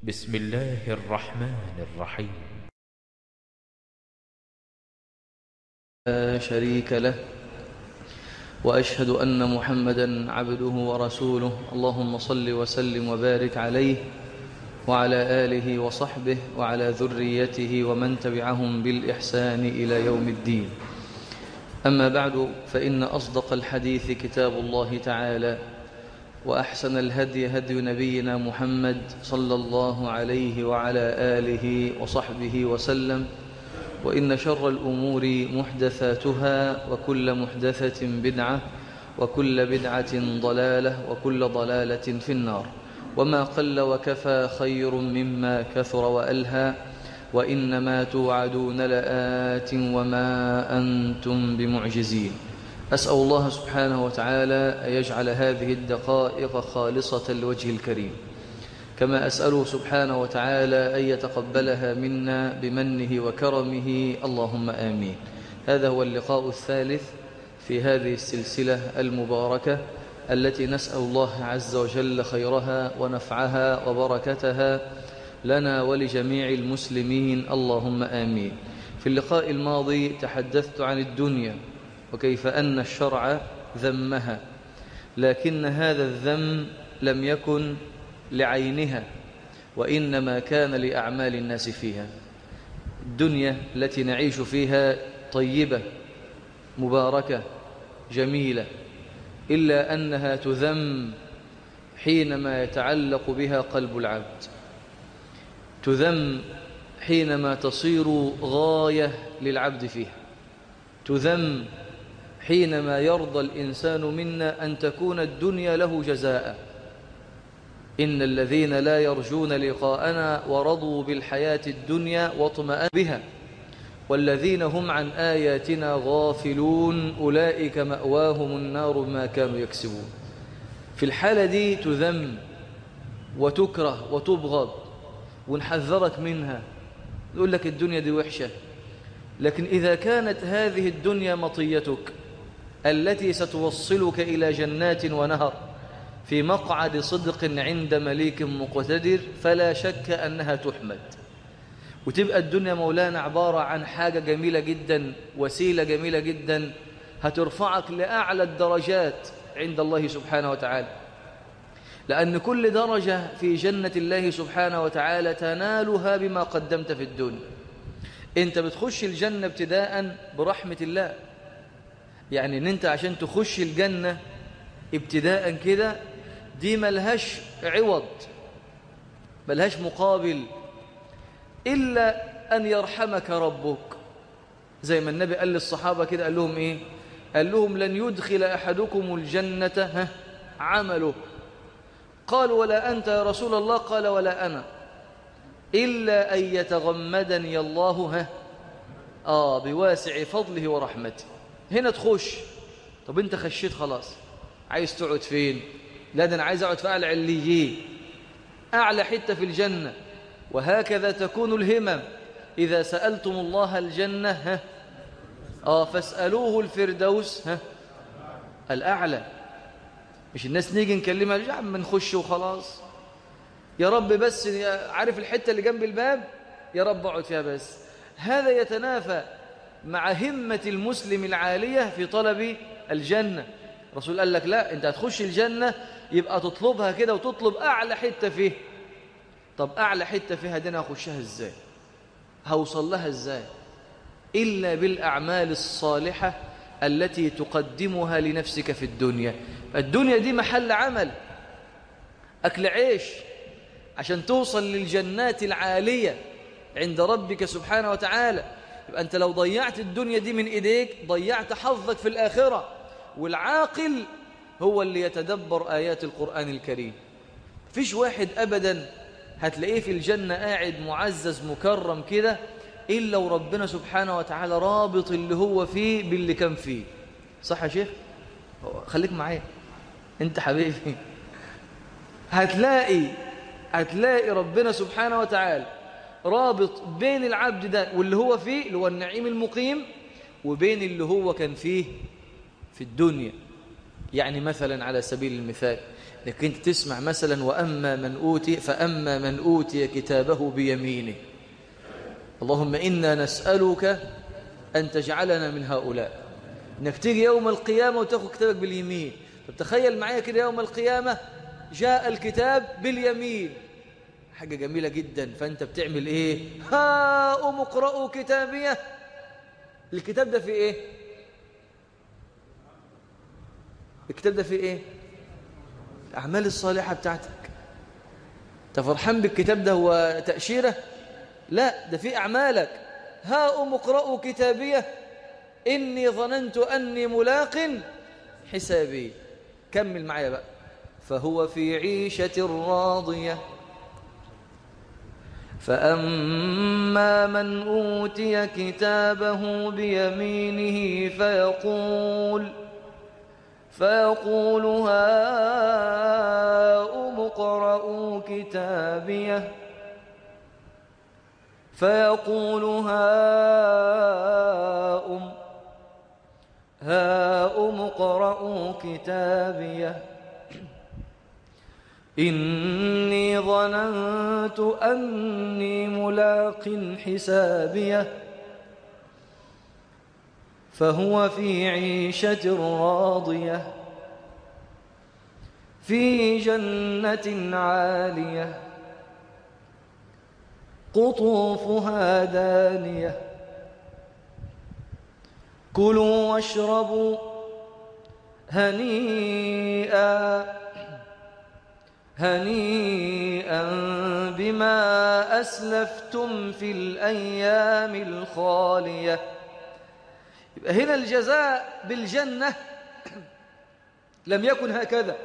بسم الله الرحمن الرحيم لا شريك له وأشهد أن محمدا عبده ورسوله اللهم صل وسلم وبارك عليه وعلى آله وصحبه وعلى ذريته ومن تبعهم بالإحسان إلى يوم الدين أما بعد فإن أصدق الحديث كتاب الله تعالى وأحسن الهدي هدي نبينا محمد صلى الله عليه وعلى آله وصحبه وسلم وإن شر الأمور محدثاتها وكل محدثة بدعة وكل بدعة ضلالة وكل ضلالة في النار وما قل وكفى خير مما كثر وألهى وإنما توعدون لآت وما أنتم بمعجزين أسأل الله سبحانه وتعالى أن يجعل هذه الدقائق خالصة لوجه الكريم كما أسأله سبحانه وتعالى أن يتقبلها منا بمنه وكرمه اللهم آمين هذا هو اللقاء الثالث في هذه السلسلة المباركة التي نسأل الله عز وجل خيرها ونفعها وبركتها لنا ولجميع المسلمين اللهم آمين في اللقاء الماضي تحدثت عن الدنيا وكيف أن الشرع ذمها لكن هذا الذم لم يكن لعينها وإنما كان لأعمال الناس فيها الدنيا التي نعيش فيها طيبة مباركة جميلة إلا أنها تذم حينما يتعلق بها قلب العبد تذم حينما تصير غاية للعبد فيها تذم حينما يرضى الإنسان منا أن تكون الدنيا له جزاء إن الذين لا يرجون لقاءنا ورضوا بالحياة الدنيا واطمأن بها والذين هم عن آياتنا غافلون أولئك مأواهم النار ما كانوا يكسبون في الحالة دي تذم وتكره وتبغض ونحذرك منها نقول لك الدنيا دي وحشة لكن إذا كانت هذه الدنيا مطيتك التي ستوصلك إلى جنات ونهر في مقعد صدق عند مليك مقتدر فلا شك أنها تحمد وتبقى الدنيا مولانا عبارة عن حاجة جميلة جدا وسيلة جميلة جدا هترفعك لأعلى الدرجات عند الله سبحانه وتعالى لأن كل درجة في جنة الله سبحانه وتعالى تنالها بما قدمت في الدنيا انت بتخش الجنة ابتداء برحمة الله يعني ان انت عشان تخش الجنة ابتداء كده دي ملهاش عوض ملهاش مقابل إلا أن يرحمك ربك زي ما النبي قال للصحابة كده قال لهم إيه قال لهم لن يدخل أحدكم الجنة ها عمله قالوا ولا أنت يا رسول الله قال ولا أنا إلا أن يتغمدني الله ها آه بواسع فضله ورحمته هنا تخش طب انت خشيت خلاص عايز تقعد فين لا ده انا عايز اقعد في اعلى عليين اعلى حته في الجنه وهكذا تكون الهمم اذا سالتم الله الجنه ها اه فاسالوه الفردوس ها الاعلى مش الناس نيجي نكلمها يا عم نخش وخلاص يا رب بس عارف الحته اللي جنب الباب يا رب اقعد فيها بس هذا يتنافى مع همة المسلم العالية في طلب الجنة الرسول قال لك لا انت هتخش الجنة يبقى تطلبها كده وتطلب أعلى حتة فيه طب أعلى حتة فيها دي أنا هخشها إزاي هوصل لها إزاي إلا بالأعمال الصالحة التي تقدمها لنفسك في الدنيا الدنيا دي محل عمل أكل عيش عشان توصل للجنات العالية عند ربك سبحانه وتعالى يبقى أنت لو ضيعت الدنيا دي من إيديك ضيعت حظك في الآخرة والعاقل هو اللي يتدبر آيات القرآن الكريم فيش واحد أبدا هتلاقيه في الجنة قاعد معزز مكرم كده إلا وربنا سبحانه وتعالى رابط اللي هو فيه باللي كان فيه صح يا شيخ خليك معايا انت حبيبي هتلاقي هتلاقي ربنا سبحانه وتعالى رابط بين العبد ده واللي هو فيه اللي هو النعيم المقيم وبين اللي هو كان فيه في الدنيا يعني مثلا على سبيل المثال انك انت تسمع مثلا واما من اوتي فاما من اوتي كتابه بيمينه اللهم انا نسالك ان تجعلنا من هؤلاء انك تيجي يوم القيامه وتاخذ كتابك باليمين طب تخيل معايا كده يوم القيامه جاء الكتاب باليمين حاجه جميله جدا فانت بتعمل ايه ها ام اقرأوا كتابيه الكتاب ده فيه ايه الكتاب ده فيه ايه الأعمال الصالحة بتاعتك انت فرحان بالكتاب ده هو تأشيرة لا ده في أعمالك ها أم اقرأوا كتابية إني ظننت أني ملاق حسابي كمل معايا بقى فهو في عيشة راضية فأما من أوتي كتابه بيمينه فيقول فيقول هاؤم اقرءوا كتابيه فيقول هاؤم هاؤم اقرءوا كتابيه إني ظننت أني ملاق حسابيه فهو في عيشة راضية في جنة عالية قطوفها دانية كلوا واشربوا هنيئا هنيئا بما أسلفتم في الأيام الخالية يبقى هنا الجزاء بالجنة لم يكن هكذا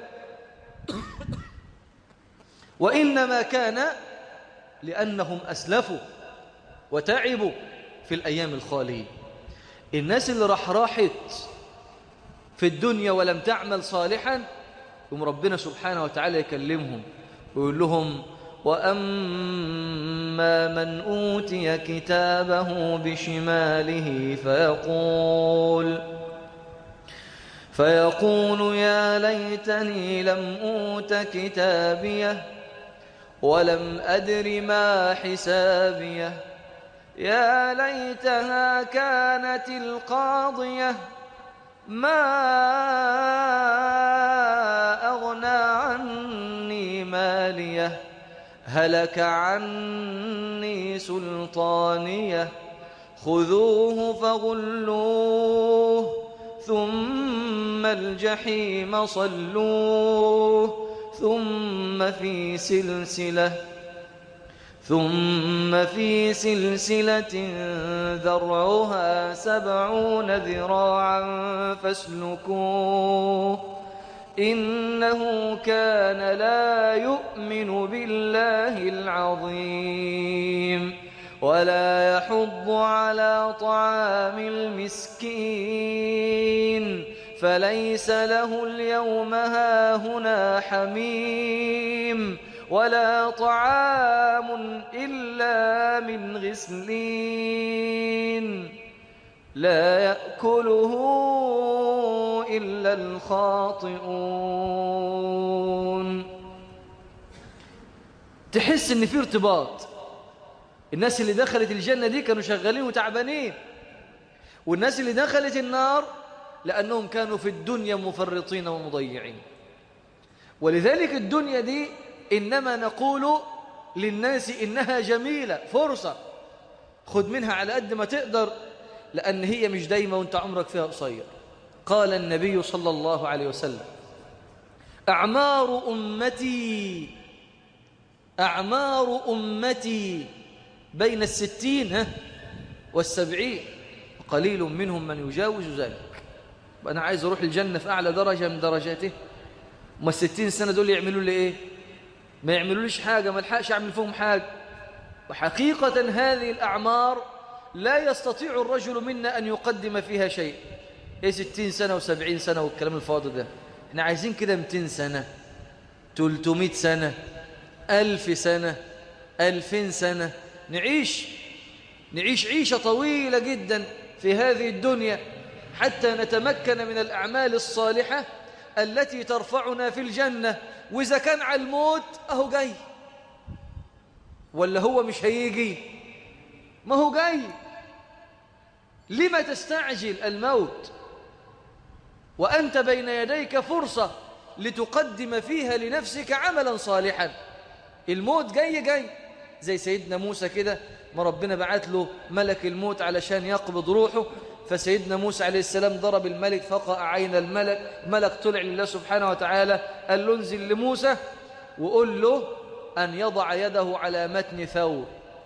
وإنما كان لأنهم أسلفوا وتعبوا في الأيام الخالية الناس اللي راح راحت في الدنيا ولم تعمل صالحا يوم ربنا سبحانه وتعالى يكلمهم ويقول لهم وأما من أوتي كتابه بشماله فيقول فيقول يا ليتني لم أوت كتابيه ولم أدر ما حسابيه يا ليتها كانت القاضية ما أغنى عني ماليه هلك عني سلطانيه خذوه فغلوه ثم الجحيم صلوه ثم في سلسلة ثم في سلسلة ذرعها سبعون ذراعا فاسلكوه إنه كان لا يؤمن بالله العظيم ولا يحض على طعام المسكين فليس له اليوم هاهنا حميم ولا طعام إلا من غسلين لا يأكله إلا الخاطئون تحس ان في ارتباط الناس اللي دخلت الجنة دي كانوا شغالين وتعبانين والناس اللي دخلت النار لأنهم كانوا في الدنيا مفرطين ومضيعين ولذلك الدنيا دي إنما نقول للناس إنها جميلة فرصة خذ منها على قد ما تقدر لأن هي مش دايمة وانت عمرك فيها قصير قال النبي صلى الله عليه وسلم أعمار أمتي أعمار أمتي بين الستين ها والسبعين قليل منهم من يجاوز ذلك أنا عايز أروح الجنة في أعلى درجة من درجاته ما الستين سنة دول يعملوا لي إيه ما يعملوا ليش حاجة ما الحقش أعمل فيهم حاجة وحقيقة هذه الأعمار لا يستطيع الرجل منا أن يقدم فيها شيء ايه ستين سنة وسبعين سنة والكلام الفاضي ده احنا عايزين كده متين سنة تلتمائة سنة ألف سنة ألفين سنة نعيش نعيش عيشة طويلة جدا في هذه الدنيا حتى نتمكن من الأعمال الصالحة التي ترفعنا في الجنة وإذا كان على الموت أهو جاي ولا هو مش هيجي ما هو جاي لما تستعجل الموت وأنت بين يديك فرصة لتقدم فيها لنفسك عملا صالحا الموت جاي جاي زي سيدنا موسى كده ما ربنا بعت له ملك الموت علشان يقبض روحه فسيدنا موسى عليه السلام ضرب الملك فقع عين الملك ملك طلع لله سبحانه وتعالى قال له انزل لموسى وقل له أن يضع يده على متن ثور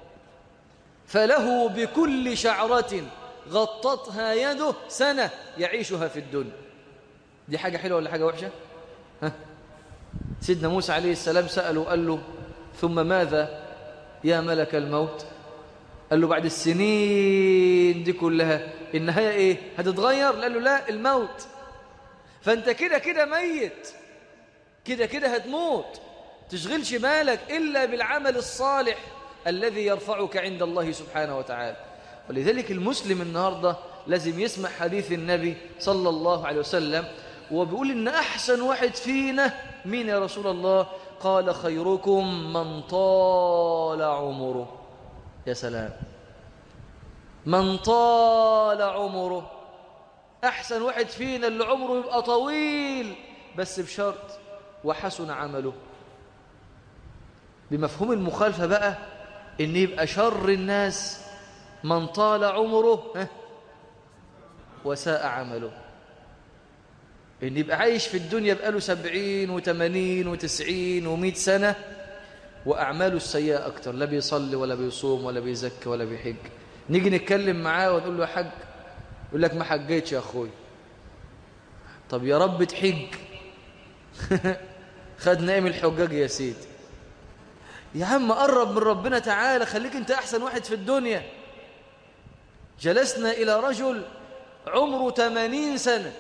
فله بكل شعرة غطتها يده سنة يعيشها في الدنيا دي حاجة حلوة ولا حاجة وحشة ها؟ سيدنا موسى عليه السلام سأله قال له ثم ماذا يا ملك الموت قال له بعد السنين دي كلها النهاية ايه هتتغير قال له لا الموت فانت كده كده ميت كده كده هتموت تشغلش بالك إلا بالعمل الصالح الذي يرفعك عند الله سبحانه وتعالى ولذلك المسلم النهاردة لازم يسمع حديث النبي صلى الله عليه وسلم وبيقول إن أحسن واحد فينا مين يا رسول الله قال خيركم من طال عمره يا سلام من طال عمره أحسن واحد فينا اللي عمره يبقى طويل بس بشرط وحسن عمله بمفهوم المخالفة بقى إن يبقى شر الناس من طال عمره وساء عمله إن يبقى عايش في الدنيا بقاله سبعين وثمانين وتسعين ومئة سنة وأعماله السيئة أكتر لا بيصلي ولا بيصوم ولا بيزكي ولا بيحج نيجي نتكلم معاه ونقول له يا حج يقول لك ما حجيتش يا أخوي طب يا رب تحج خد نائم الحجاج يا سيدي يا عم قرب من ربنا تعالى خليك انت أحسن واحد في الدنيا جلسنا إلى رجل عمره 80 سنة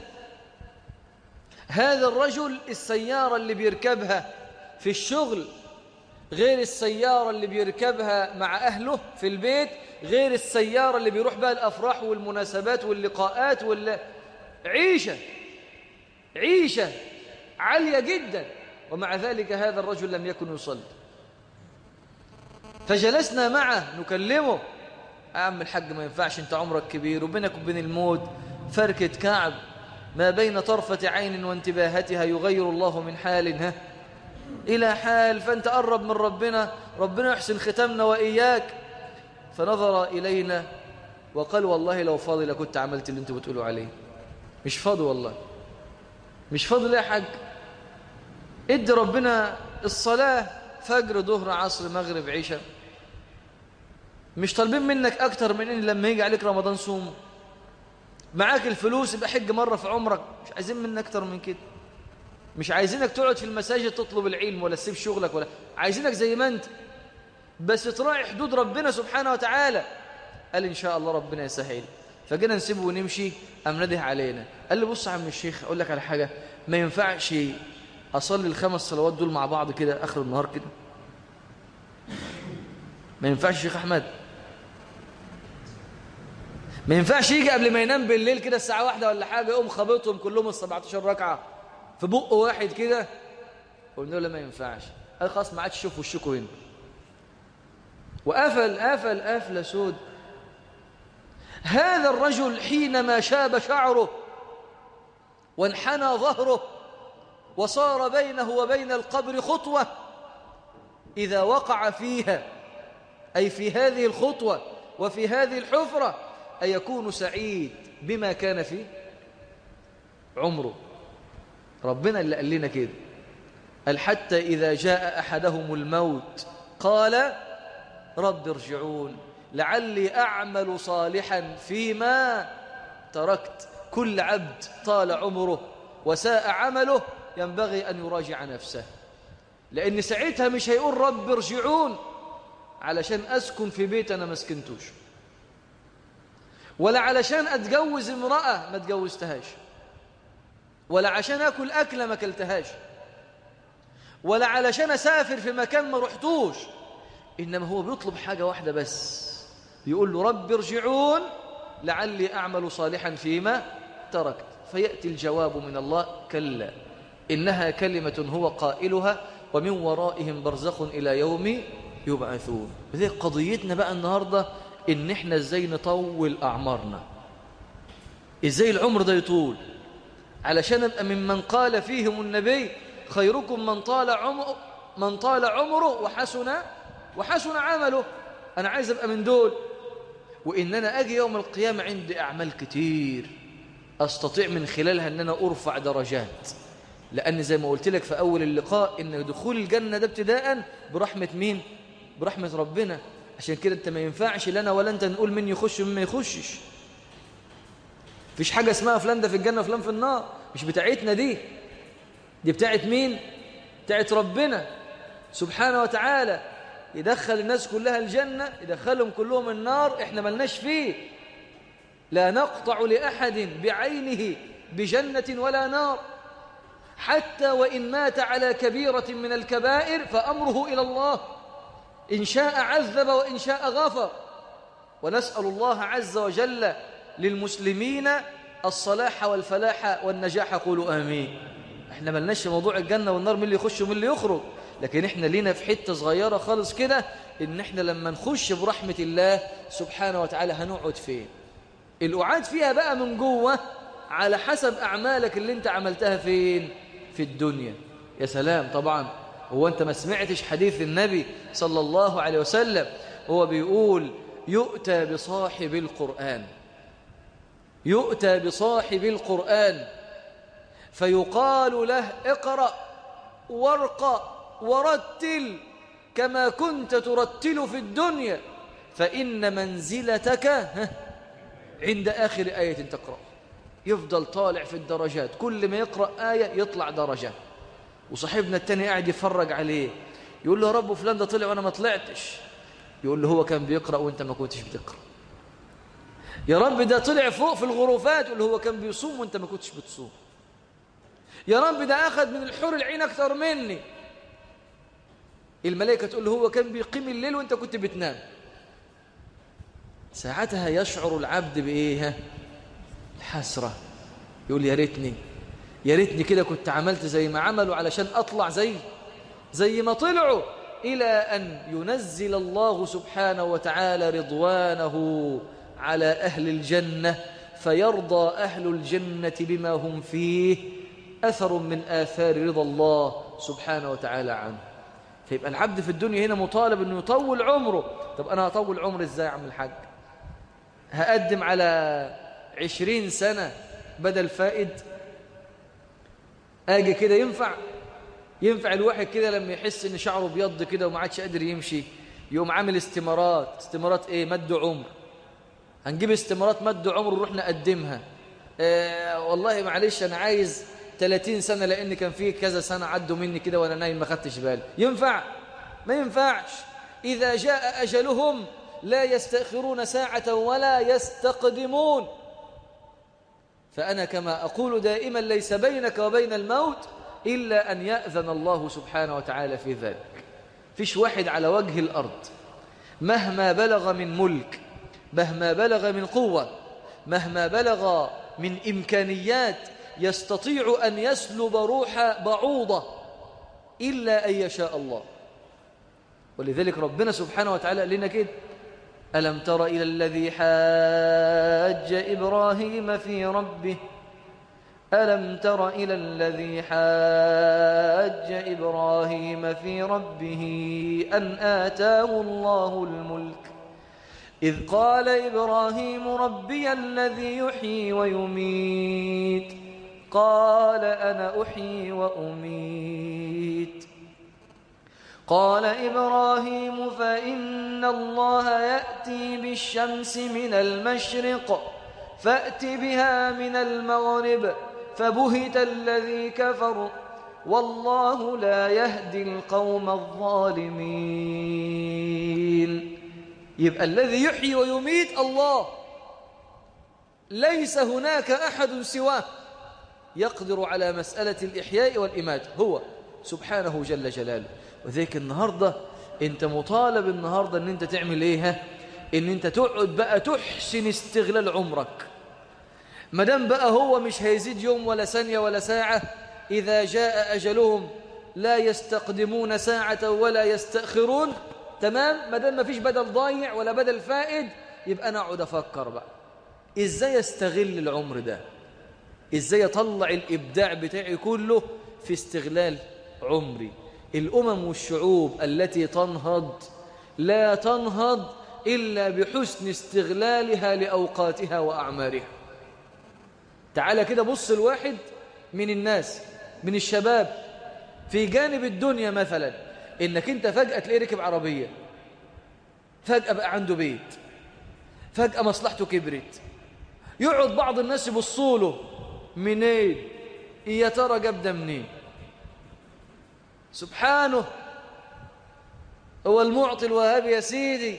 هذا الرجل السيارة اللي بيركبها في الشغل غير السيارة اللي بيركبها مع أهله في البيت غير السيارة اللي بيروح بها الأفراح والمناسبات واللقاءات وال... عيشة عيشة عالية جدا ومع ذلك هذا الرجل لم يكن يصلي فجلسنا معه نكلمه يا عم الحاج ما ينفعش انت عمرك كبير وبينك وبين الموت فركة كعب ما بين طرفة عين وانتباهتها يغير الله من حال ها إلى حال فأنت قرب من ربنا ربنا يحسن ختمنا وإياك فنظر إلينا وقال والله لو فاضي لكنت عملت اللي انتوا بتقولوا عليه مش فاضي والله مش فاضي ليه يا حاج ادي ربنا الصلاة فجر ظهر عصر مغرب عشاء مش طالبين منك أكتر من إن لما يجي عليك رمضان صوم معاك الفلوس يبقى حج مرة في عمرك مش عايزين منك أكتر من كده مش عايزينك تقعد في المساجد تطلب العلم ولا تسيب شغلك ولا عايزينك زي ما انت بس تراعي حدود ربنا سبحانه وتعالى قال إن شاء الله ربنا يسهل فجينا نسيبه ونمشي قام نده علينا قال لي بص يا عم الشيخ أقول لك على حاجة ما ينفعش أصلي الخمس صلوات دول مع بعض كده آخر النهار كده ما ينفعش الشيخ أحمد ما ينفعش يجي قبل ما ينام بالليل كده الساعة واحدة ولا حاجة يقوم خابطهم كلهم ال 17 ركعة في بق واحد كده قلنا له ما ينفعش قال خلاص ما عادش شوف وشكوا هنا وقفل قفل قفل سود هذا الرجل حينما شاب شعره وانحنى ظهره وصار بينه وبين القبر خطوة إذا وقع فيها أي في هذه الخطوة وفي هذه الحفرة أيكون سعيد بما كان فيه عمره ربنا اللي قال لنا كده قال حتى إذا جاء أحدهم الموت قال رب ارجعون لعلي أعمل صالحا فيما تركت كل عبد طال عمره وساء عمله ينبغي أن يراجع نفسه لأن ساعتها مش هيقول رب ارجعون علشان أسكن في بيت أنا ما سكنتوش ولا علشان أتجوز امرأة ما تجوزتهاش ولا عشان أكل أكلة ما أكلتهاش ولا علشان أسافر في مكان ما رحتوش إنما هو بيطلب حاجة واحدة بس يقول له رب ارجعون لعلي أعمل صالحا فيما تركت فيأتي الجواب من الله كلا إنها كلمة هو قائلها ومن ورائهم برزخ إلى يوم يبعثون وذي قضيتنا بقى النهاردة إن إحنا إزاي نطول أعمارنا إزاي العمر ده يطول علشان أبقى ممن قال فيهم النبي خيركم من طال عمره من طال عمره وحسن وحسن عمله أنا عايز أبقى من دول وإن أنا أجي يوم القيامة عندي أعمال كتير أستطيع من خلالها أن أنا أرفع درجات لأن زي ما قلت لك في أول اللقاء إن دخول الجنة ده ابتداء برحمة مين؟ برحمة ربنا عشان كده أنت ما ينفعش لنا ولا أنت نقول من يخش ومن ما يخشش فيش حاجة اسمها فلان ده في الجنة وفلان في النار مش بتاعتنا دي دي بتاعت مين؟ بتاعت ربنا سبحانه وتعالى يدخل الناس كلها الجنة يدخلهم كلهم النار احنا ملناش فيه لا نقطع لأحد بعينه بجنة ولا نار حتى وإن مات على كبيرة من الكبائر فأمره إلى الله إن شاء عذب وإن شاء غفر ونسأل الله عز وجل للمسلمين الصلاح والفلاح والنجاح قولوا آمين احنا ملناش في موضوع الجنة والنار من اللي يخش ومن اللي يخرج لكن احنا لينا في حتة صغيرة خالص كده ان احنا لما نخش برحمة الله سبحانه وتعالى هنقعد فين القعاد فيها بقى من جوه على حسب أعمالك اللي انت عملتها فين في الدنيا يا سلام طبعا هو انت ما سمعتش حديث النبي صلى الله عليه وسلم هو بيقول يؤتى بصاحب القرآن يؤتى بصاحب القرآن فيقال له اقرأ وارقى ورتل كما كنت ترتل في الدنيا فإن منزلتك عند آخر آية تقرأ يفضل طالع في الدرجات كل ما يقرأ آية يطلع درجة وصاحبنا التاني قاعد يفرج عليه يقول له يا رب فلان ده طلع وأنا ما طلعتش يقول له هو كان بيقرأ وانت ما كنتش بتقرأ يا رب ده طلع فوق في الغرفات يقول له هو كان بيصوم وانت ما كنتش بتصوم يا رب ده أخذ من الحور العين أكثر مني الملائكة تقول له هو كان بيقيم الليل وانت كنت بتنام ساعتها يشعر العبد بإيه الحسرة يقول يا ريتني يا ريتني كده كنت عملت زي ما عملوا علشان أطلع زي زي ما طلعوا إلى أن ينزل الله سبحانه وتعالى رضوانه على أهل الجنة فيرضى أهل الجنة بما هم فيه أثر من آثار رضا الله سبحانه وتعالى عنه فيبقى العبد في الدنيا هنا مطالب أنه يطول عمره طب أنا هطول عمري إزاي عم الحاج هقدم على عشرين سنة بدل فائد آجي كده ينفع ينفع الواحد كده لما يحس ان شعره بيض كده وما عادش قادر يمشي يقوم عامل استمارات استمارات ايه مد عمر هنجيب استمارات مد عمر ونروح نقدمها آه والله معلش انا عايز 30 سنة لان كان فيه كذا سنة عدوا مني كده وانا نايم ما خدتش بالي ينفع ما ينفعش اذا جاء اجلهم لا يستأخرون ساعة ولا يستقدمون فأنا كما أقول دائما ليس بينك وبين الموت إلا أن يأذن الله سبحانه وتعالى في ذلك فيش واحد على وجه الأرض مهما بلغ من ملك مهما بلغ من قوة مهما بلغ من إمكانيات يستطيع أن يسلب روح بعوضة إلا أن يشاء الله ولذلك ربنا سبحانه وتعالى قال لنا كده ألم تر إلى الذي حاج إبراهيم في ربه ألم تر إلى الذي حاج إبراهيم في ربه أن آتاه الله الملك إذ قال إبراهيم ربي الذي يحيي ويميت قال أنا أحيي وأميت قال إبراهيم فإن الله يأتي بالشمس من المشرق فأت بها من المغرب فبهت الذي كفر والله لا يهدي القوم الظالمين يبقى الذي يحيي ويميت الله ليس هناك أحد سواه يقدر على مسألة الإحياء والإمات هو سبحانه جل جلاله وذلك النهاردة انت مطالب النهاردة ان انت تعمل ايه ها؟ ان انت تقعد بقى تحسن استغلال عمرك مدام بقى هو مش هيزيد يوم ولا ثانية ولا ساعة إذا جاء أجلهم لا يستقدمون ساعة ولا يستأخرون تمام ما دام ما فيش بدل ضايع ولا بدل فائد يبقى أنا أقعد أفكر بقى إزاي أستغل العمر ده إزاي أطلع الإبداع بتاعي كله في استغلال عمري الأمم والشعوب التي تنهض لا تنهض إلا بحسن استغلالها لأوقاتها وأعمارها تعالى كده بص الواحد من الناس من الشباب في جانب الدنيا مثلا إنك أنت فجأة تلاقيه ركب عربية فجأة بقى عنده بيت فجأة مصلحته كبرت يقعد بعض الناس يبصوا له منين يا ترى جاب ده منين سبحانه هو المعطي الوهاب يا سيدي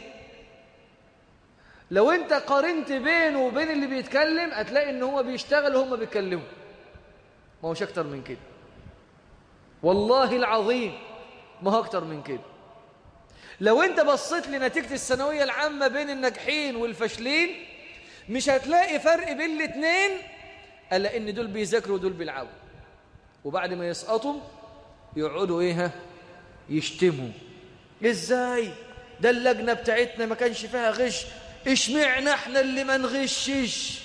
لو انت قارنت بينه وبين اللي بيتكلم هتلاقي ان هو بيشتغل وهم بيتكلموا ما هوش اكتر من كده والله العظيم ما هو اكتر من كده لو انت بصيت لنتيجة الثانوية العامة بين الناجحين والفاشلين مش هتلاقي فرق بين الاثنين الا ان دول بيذاكروا ودول بيلعبوا وبعد ما يسقطوا يقعدوا ايه ها يشتموا ازاي ده اللجنة بتاعتنا ما كانش فيها غش اشمعنا احنا اللي ما نغشش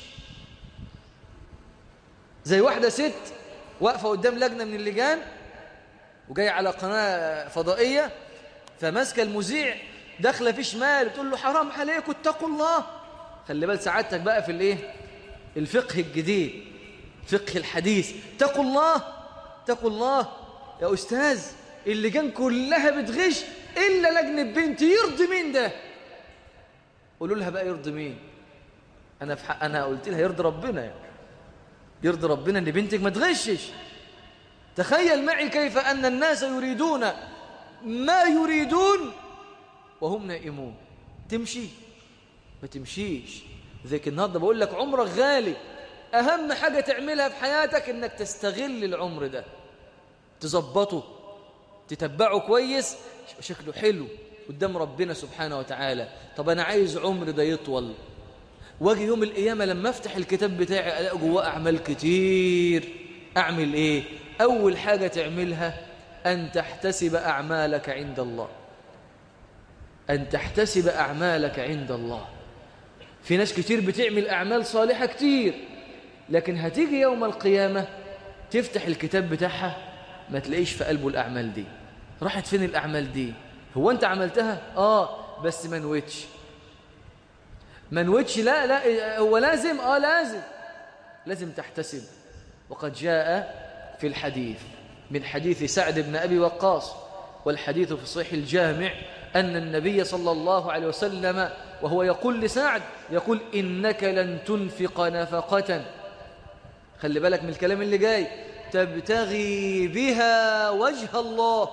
زي واحدة ست واقفة قدام لجنة من اللجان وجاية على قناة فضائية فماسكة المذيع داخلة في شمال بتقول له حرام عليكم اتقوا الله خلي بال سعادتك بقى في الايه الفقه الجديد فقه الحديث اتقوا الله اتقوا الله يا أستاذ اللجان كلها بتغش إلا لجنة بنت يرضي مين ده قولوا لها بقى يرضي مين أنا في حق أنا قلت لها يرضي ربنا يعني. يرضي ربنا إن بنتك ما تغشش تخيل معي كيف أن الناس يريدون ما يريدون وهم نائمون تمشي ما تمشيش ذيك النهارده بقول لك عمرك غالي أهم حاجة تعملها في حياتك إنك تستغل العمر ده تظبطه تتبعه كويس شكله حلو قدام ربنا سبحانه وتعالى طب أنا عايز عمر ده يطول واجي يوم القيامة لما افتح الكتاب بتاعي ألاقي جواه أعمال كتير أعمل إيه أول حاجة تعملها أن تحتسب أعمالك عند الله أن تحتسب أعمالك عند الله في ناس كتير بتعمل أعمال صالحة كتير لكن هتيجي يوم القيامة تفتح الكتاب بتاعها ما تلاقيش في قلبه الأعمال دي راحت فين الأعمال دي هو أنت عملتها آه بس ما نويتش ما نويتش لا لا هو لازم آه لازم لازم تحتسب وقد جاء في الحديث من حديث سعد بن أبي وقاص والحديث في صحيح الجامع أن النبي صلى الله عليه وسلم وهو يقول لسعد يقول إنك لن تنفق نفقة خلي بالك من الكلام اللي جاي تبتغي بها وجه الله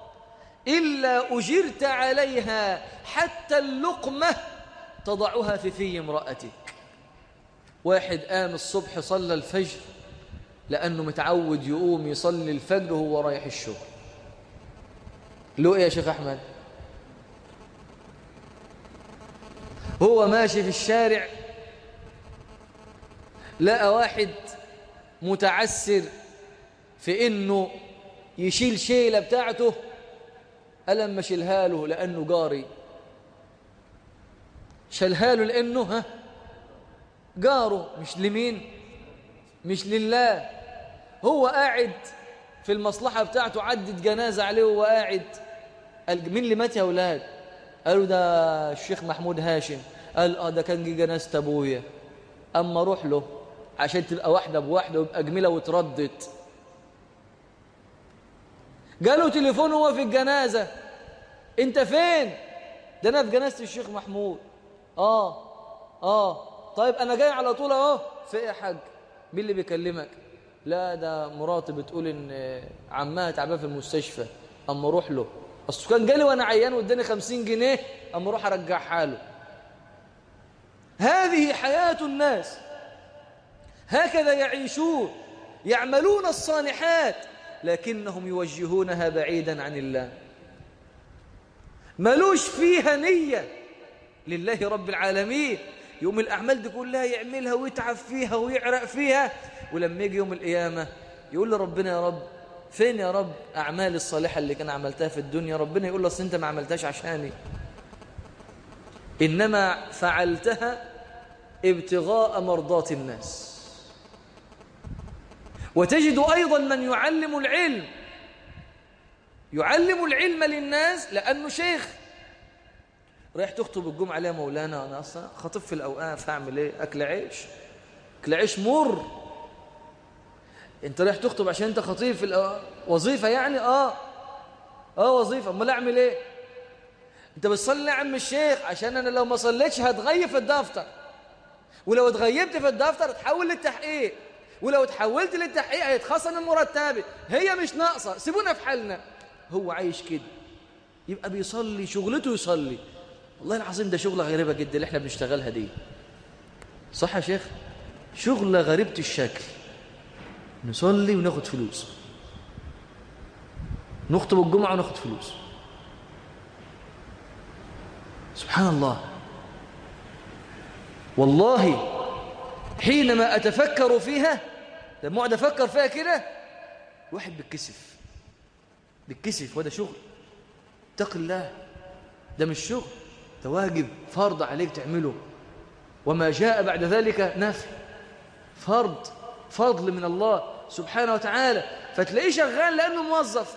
إلا أجرت عليها حتى اللقمة تضعها في في امرأتك واحد قام الصبح صلى الفجر لأنه متعود يقوم يصلي الفجر وهو رايح الشغل له إيه يا شيخ أحمد هو ماشي في الشارع لقى واحد متعسر في انه يشيل شيله بتاعته ألم شيلها له لأنه جاري شالها له لأنه ها جاره مش لمين مش لله هو قاعد في المصلحة بتاعته عدت جنازة عليه وهو قاعد قال مين اللي مات يا أولاد قالوا ده الشيخ محمود هاشم قال اه ده كان جه جنازة أبويا أما أروح له عشان تبقى واحدة بواحدة ويبقى جميلة وتردت جاله تليفون هو في الجنازة انت فين ده انا في جنازة الشيخ محمود اه اه طيب انا جاي على طول اهو في ايه يا حاج مين اللي بيكلمك لا ده مراتي بتقول ان عمها تعبان في المستشفى اما اروح له اصل كان جالي وانا عيان واداني 50 جنيه اما اروح ارجعها له هذه حياة الناس هكذا يعيشون يعملون الصالحات لكنهم يوجهونها بعيدا عن الله ملوش فيها نية لله رب العالمين يوم الأعمال دي كلها يعملها ويتعب فيها ويعرق فيها ولما يجي يوم القيامة يقول لربنا يا رب فين يا رب أعمال الصالحة اللي كان عملتها في الدنيا ربنا يقول له أصل أنت ما عملتهاش عشاني إنما فعلتها ابتغاء مرضات الناس وتجد أيضا من يعلم العلم يعلم العلم للناس لأنه شيخ رايح تخطب الجمعة ليه يا مولانا أنا أصلا خطب في الأوقاف هعمل إيه أكل عيش أكل عيش مر أنت رايح تخطب عشان أنت خطيب في الأوقاف. وظيفة يعني آه آه وظيفة أمال أعمل إيه أنت بتصلي يا عم الشيخ عشان أنا لو ما صليتش هتغيب في الدفتر ولو اتغيبت في الدفتر تحول للتحقيق ولو تحولت للتحقيق هيتخصم من مرتبي هي مش ناقصة سيبونا في حالنا هو عايش كده يبقى بيصلي شغلته يصلي والله العظيم ده شغلة غريبة جدا اللي احنا بنشتغلها دي صح يا شيخ شغلة غريبة الشكل نصلي وناخد فلوس نخطب الجمعة وناخد فلوس سبحان الله والله حينما أتفكر فيها لما أقعد أفكر فيها كده واحد بيتكسف بيتكسف وده شغل اتق الله ده مش شغل ده واجب فرض عليك تعمله وما جاء بعد ذلك نفي فرض فضل من الله سبحانه وتعالى فتلاقيه شغال لأنه موظف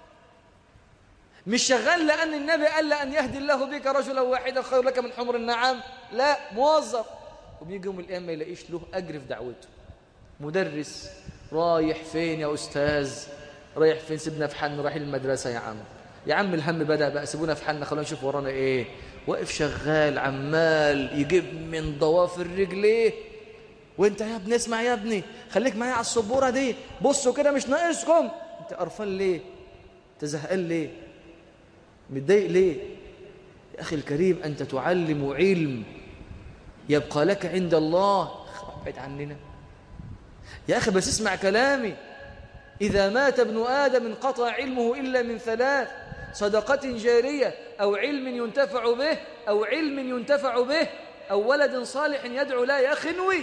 مش شغال لأن النبي قال لأن يهدي الله بك رجلا واحدا خير لك من حمر النعم لا موظف وبيجي يوم القيامة ما يلاقيش له أجر في دعوته مدرس رايح فين يا أستاذ رايح فين سيبنا في حالنا رايحين المدرسة يا عم يا عم الهم بدأ بقى سيبونا في حالنا خلونا نشوف ورانا إيه واقف شغال عمال يجيب من ضوافر رجليه وانت يا ابني اسمع يا ابني خليك معايا على السبورة دي بصوا كده مش ناقصكم انت قرفان ليه انت زهقان ليه متضايق ليه يا أخي الكريم أنت تعلم علم يبقى لك عند الله ابعد عننا يا أخي بس اسمع كلامي إذا مات ابن آدم انقطع علمه إلا من ثلاث صدقة جارية أو علم ينتفع به أو علم ينتفع به أو ولد صالح يدعو لا يا خنوي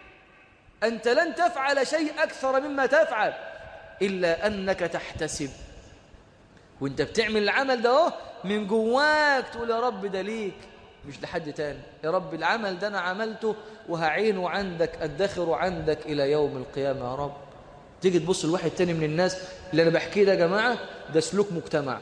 أنت لن تفعل شيء أكثر مما تفعل إلا أنك تحتسب وانت بتعمل العمل ده اهو من جواك تقول يا رب ده ليك مش لحد تاني يا رب العمل ده انا عملته وهعينه عندك ادخره عندك الى يوم القيامه يا رب تيجي تبص لواحد تاني من الناس اللي انا بحكيه ده يا جماعه ده سلوك مجتمع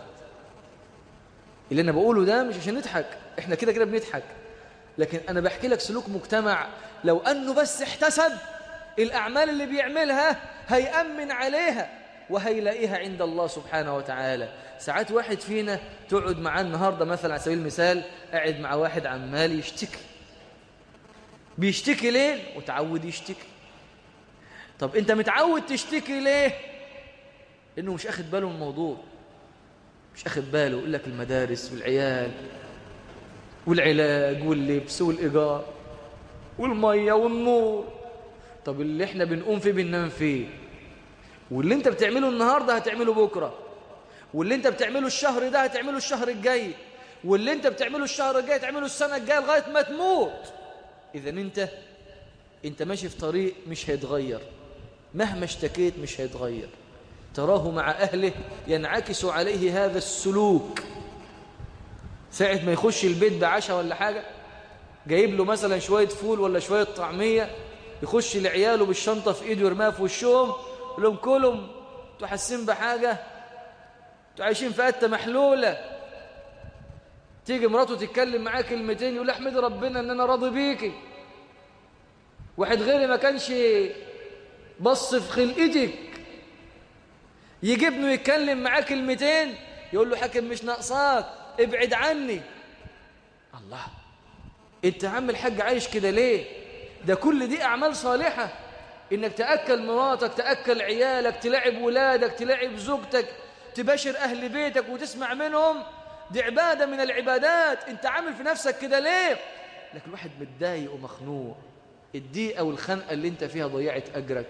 اللي انا بقوله ده مش عشان نضحك احنا كده كده بنضحك لكن انا بحكي لك سلوك مجتمع لو انه بس احتسب الاعمال اللي بيعملها هيامن عليها وهيلاقيها عند الله سبحانه وتعالى ساعات واحد فينا تقعد معاه النهاردة مثلا على سبيل المثال قاعد مع واحد عمال يشتكي بيشتكي ليه وتعود يشتكي طب انت متعود تشتكي ليه انه مش اخد باله من الموضوع مش اخد باله يقول لك المدارس والعيال والعلاج واللبس والايجار والميه والنور طب اللي احنا بنقوم فيه بننام فيه واللي انت بتعمله النهاردة هتعمله بكرة واللي انت بتعمله الشهر ده هتعمله الشهر الجاي واللي انت بتعمله الشهر الجاي هتعمله السنة الجاية لغاية ما تموت إذا انت انت ماشي في طريق مش هيتغير مهما اشتكيت مش هيتغير تراه مع أهله ينعكس عليه هذا السلوك ساعة ما يخش البيت بعشاء ولا حاجة جايب له مثلا شوية فول ولا شوية طعمية يخش لعياله بالشنطة في ايده يرميها في وشهم يقول لهم كلهم انتوا حاسين بحاجة انتوا عايشين في قتة محلولة تيجي مراته تتكلم معاه كلمتين يقول احمد ربنا ان انا راضي بيكي واحد غيري ما كانش بص في خلقتك يجي ابنه يتكلم معاه كلمتين يقول له حاكم مش ناقصاك ابعد عني الله انت يا عم الحاج عايش كده ليه ده كل دي اعمال صالحه انك تاكل مراتك تاكل عيالك تلعب ولادك تلعب زوجتك تباشر اهل بيتك وتسمع منهم دي عباده من العبادات انت عامل في نفسك كده ليه لكن الواحد متضايق ومخنوق الضيقه والخنقه اللي انت فيها ضيعت اجرك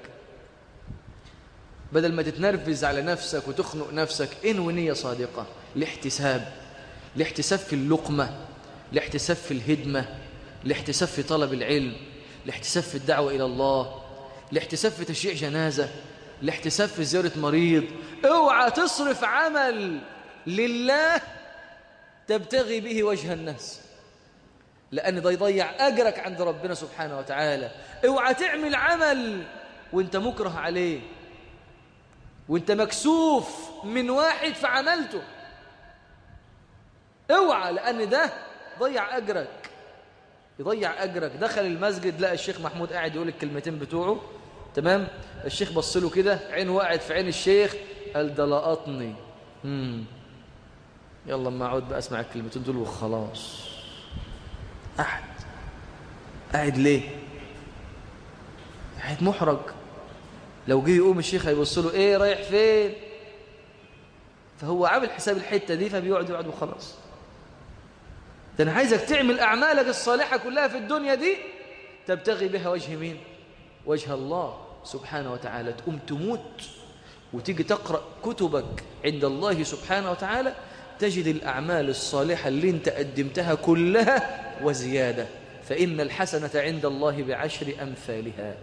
بدل ما تتنرفز على نفسك وتخنق نفسك انوي نيه صادقه لاحتساب لاحتساب في اللقمه لاحتساب في الهدمه لاحتساب في طلب العلم الاحتساب في الدعوة إلى الله الاحتساب في تشييع جنازة الاحتساب في زيارة مريض اوعى تصرف عمل لله تبتغي به وجه الناس لأن ده يضيع أجرك عند ربنا سبحانه وتعالى اوعى تعمل عمل وانت مكره عليه وانت مكسوف من واحد فعملته اوعى لأن ده ضيع أجرك يضيع أجرك دخل المسجد لقى الشيخ محمود قاعد يقول الكلمتين بتوعه تمام الشيخ بص له كده عين وقعت في عين الشيخ قال ده لقطني مم. يلا اما اقعد بقى اسمع الكلمتين دول وخلاص قاعد قاعد ليه قاعد محرج لو جه يقوم الشيخ هيبص له ايه رايح فين فهو عامل حساب الحته دي فبيقعد يقعد وخلاص ده انا عايزك تعمل اعمالك الصالحه كلها في الدنيا دي تبتغي بها وجه مين وجه الله سبحانه وتعالى تقوم تموت وتيجي تقرأ كتبك عند الله سبحانه وتعالى تجد الأعمال الصالحة اللي انت قدمتها كلها وزيادة فإن الحسنة عند الله بعشر أمثالها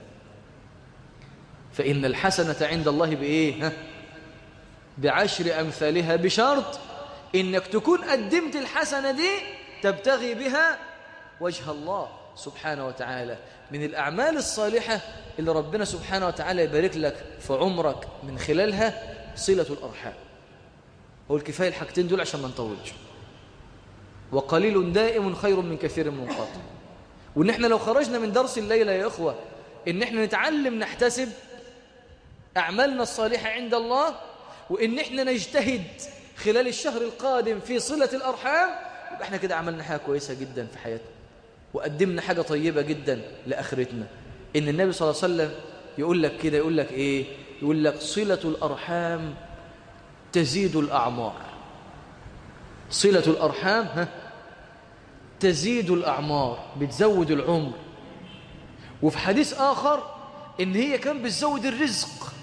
فإن الحسنة عند الله بإيه ها؟ بعشر أمثالها بشرط إنك تكون قدمت الحسنة دي تبتغي بها وجه الله سبحانه وتعالى من الأعمال الصالحة اللي ربنا سبحانه وتعالى يبارك لك في عمرك من خلالها صلة الأرحام هو الكفاية الحاجتين دول عشان ما نطولش وقليل دائم خير من كثير منقطع وإن احنا لو خرجنا من درس الليلة يا إخوة إن احنا نتعلم نحتسب أعمالنا الصالحة عند الله وإن احنا نجتهد خلال الشهر القادم في صلة الأرحام يبقى احنا كده عملنا حاجة كويسة جدا في حياتنا وقدمنا حاجة طيبة جدا لآخرتنا إن النبي صلى الله عليه وسلم يقول لك كده يقول لك إيه يقول لك صلة الأرحام تزيد الأعمار صلة الأرحام ها تزيد الأعمار بتزود العمر وفي حديث آخر إن هي كان بتزود الرزق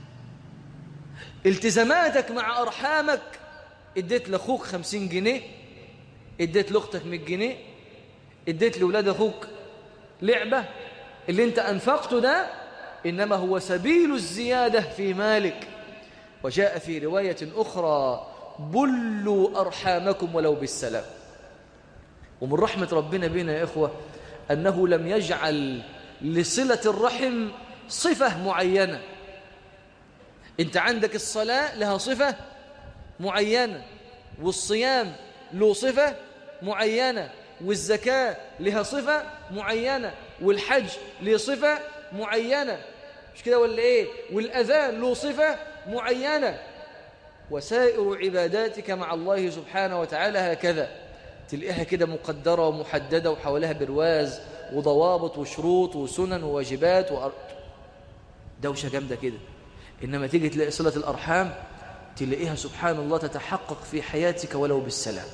التزاماتك مع أرحامك اديت لأخوك خمسين جنيه اديت لأختك مئة جنيه اديت لأولاد أخوك لعبة اللي انت أنفقته ده إنما هو سبيل الزيادة في مالك وجاء في رواية أخرى بلوا أرحامكم ولو بالسلام ومن رحمة ربنا بنا يا إخوة أنه لم يجعل لصلة الرحم صفة معينة أنت عندك الصلاة لها صفة معينة والصيام له صفة معينة والزكاة لها صفة معينة والحج له صفة معينة مش كده ولا إيه والأذان له صفة معينة وسائر عباداتك مع الله سبحانه وتعالى هكذا تلاقيها كده مقدرة ومحددة وحواليها برواز وضوابط وشروط وسنن وواجبات وأر... دوشة جامدة كده إنما تيجي تلاقي صلة الأرحام تلاقيها سبحان الله تتحقق في حياتك ولو بالسلام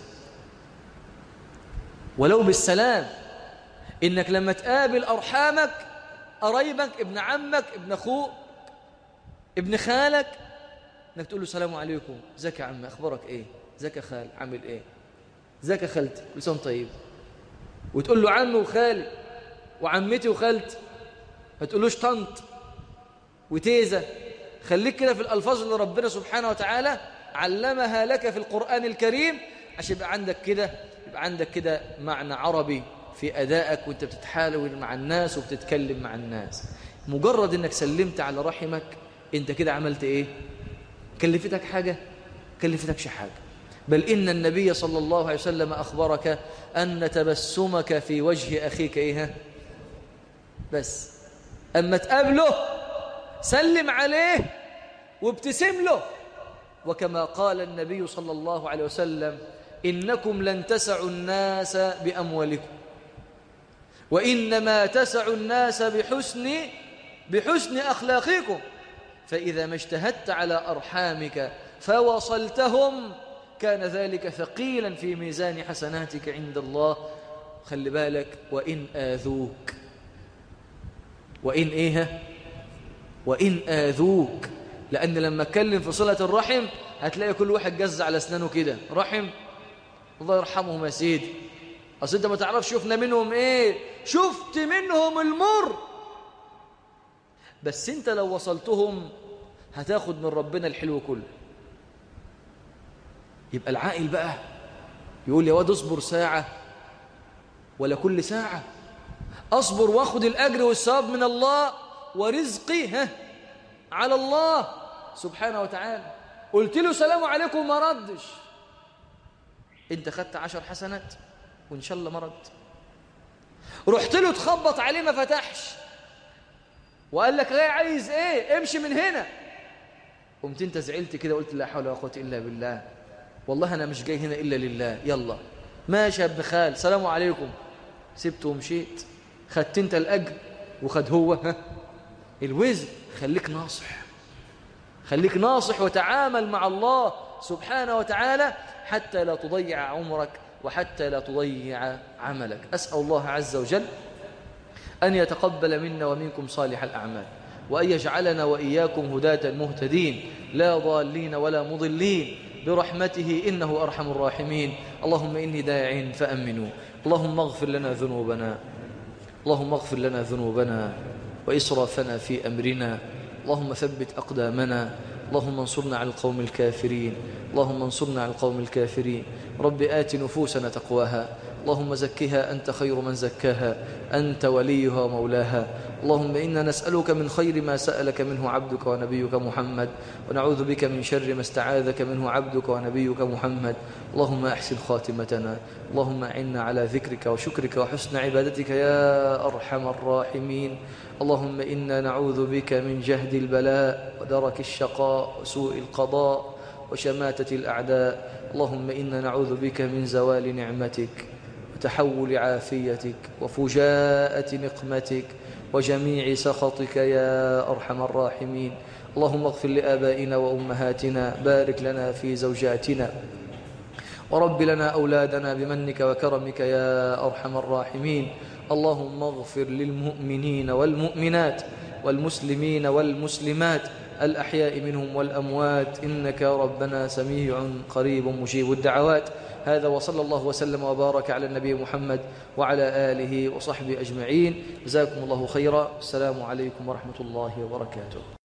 ولو بالسلام إنك لما تقابل أرحامك قرايبك ابن عمك ابن أخوك ابن خالك انك تقول له السلام عليكم ازيك يا عم اخبارك ايه ازيك يا خال عامل ايه ازيك يا خالتي كل سنه طيب وتقول له عمي وخالي وعمتي وخالتي ما تقولوش طنط وتيزه خليك كده في الالفاظ اللي ربنا سبحانه وتعالى علمها لك في القران الكريم عشان يبقى عندك كده يبقى عندك كده معنى عربي في ادائك وانت بتتحاول مع الناس وبتتكلم مع الناس مجرد انك سلمت على رحمك انت كده عملت ايه كلفتك حاجة كلفتكش حاجة بل إن النبي صلى الله عليه وسلم أخبرك أن تبسمك في وجه أخيك إيه بس أما تقابله سلم عليه وابتسم له وكما قال النبي صلى الله عليه وسلم إنكم لن تسعوا الناس بأموالكم وإنما تسعوا الناس بحسن بحسن أخلاقكم فإذا ما اجتهدت على أرحامك فوصلتهم كان ذلك ثقيلا في ميزان حسناتك عند الله خلي بالك وإن آذوك وإن إيه وإن آذوك لأن لما اتكلم في صلة الرحم هتلاقي كل واحد جز على أسنانه كده رحم الله يرحمهم يا سيدي أصل أنت ما تعرفش شفنا منهم إيه شفت منهم المر بس أنت لو وصلتهم هتاخد من ربنا الحلو كله يبقى العاقل بقى يقول يا واد اصبر ساعة ولا كل ساعة أصبر واخد الأجر والثواب من الله ورزقي ها على الله سبحانه وتعالى قلت له سلام عليكم ما ردش انت خدت عشر حسنات وان شاء الله ما رد رحت له تخبط عليه ما فتحش وقال لك غير عايز ايه امشي من هنا قمت انت زعلت كده قلت لا حول ولا قوه الا بالله والله انا مش جاي هنا الا لله يلا ماشي يا ابن خال سلام عليكم سبته ومشيت خدت انت الاجر وخد هو ها الوزر خليك ناصح خليك ناصح وتعامل مع الله سبحانه وتعالى حتى لا تضيع عمرك وحتى لا تضيع عملك أسأل الله عز وجل أن يتقبل منا ومنكم صالح الأعمال وأن يجعلنا وإياكم هداة مهتدين لا ضالين ولا مضلين برحمته إنه أرحم الراحمين اللهم إني داع فأمنوا اللهم اغفر لنا ذنوبنا اللهم اغفر لنا ذنوبنا وإسرافنا في أمرنا اللهم ثبت أقدامنا اللهم انصرنا على القوم الكافرين اللهم انصرنا على القوم الكافرين رب آت نفوسنا تقواها اللهم زكها أنت خير من زكاها أنت وليها ومولاها اللهم إنا نسألك من خير ما سألك منه عبدك ونبيك محمد ونعوذ بك من شر ما استعاذك منه عبدك ونبيك محمد اللهم أحسن خاتمتنا اللهم أعنا على ذكرك وشكرك وحسن عبادتك يا أرحم الراحمين اللهم إنا نعوذ بك من جهد البلاء ودرك الشقاء وسوء القضاء وشماتة الأعداء اللهم إنا نعوذ بك من زوال نعمتك وتحول عافيتك وفجاءة نقمتك وجميع سخطك يا أرحم الراحمين اللهم اغفر لآبائنا وأمهاتنا بارك لنا في زوجاتنا ورب لنا أولادنا بمنك وكرمك يا أرحم الراحمين اللهم اغفر للمؤمنين والمؤمنات والمسلمين والمسلمات الأحياء منهم والأموات إنك ربنا سميع قريب مجيب الدعوات هذا وصلى الله وسلم وبارك على النبي محمد وعلى آله وصحبه أجمعين جزاكم الله خيرا السلام عليكم ورحمة الله وبركاته